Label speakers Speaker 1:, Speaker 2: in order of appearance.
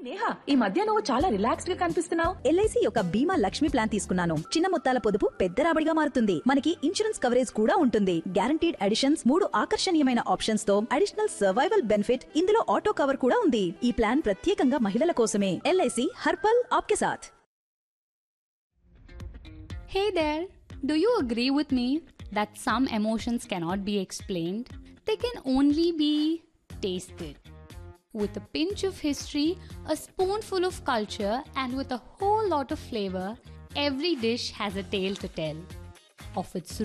Speaker 1: నేహా ఈ మధ్య నువ్వు చాలా రిలాక్స్డ్ గా కనిపిస్తున్నావు
Speaker 2: ఎల్ఐసి యొక్క బీమా లక్ష్మి ప్లాన్ తీసుకున్నాను చిన్న మొత్తాల పొదుపు పెద్ద రాబడిగా మారుతుంది మనకి ఇన్సూరెన్స్ కవరేజ్ కూడా ఉంటుంది గ్యారంటీడ్ అడిషన్స్ మూడు ఆకర్షణీయమైన ఆప్షన్స్ తో అడిషనల్ సర్వైవల్ బెనిఫిట్ ఇందులో ఆటో కవర్ కూడా ఉంది ఈ ప్లాన్ ప్రత్యేకంగా మహిళల కోసమే ఎల్ఐసి హర్పల్ ఆప్కే సాథ్
Speaker 3: Hey there! Do you agree with me that some emotions cannot be explained? They can only be tasted. With a pinch of history, a spoonful of culture, and with a whole lot of flavor, every dish has a tale to tell. Of its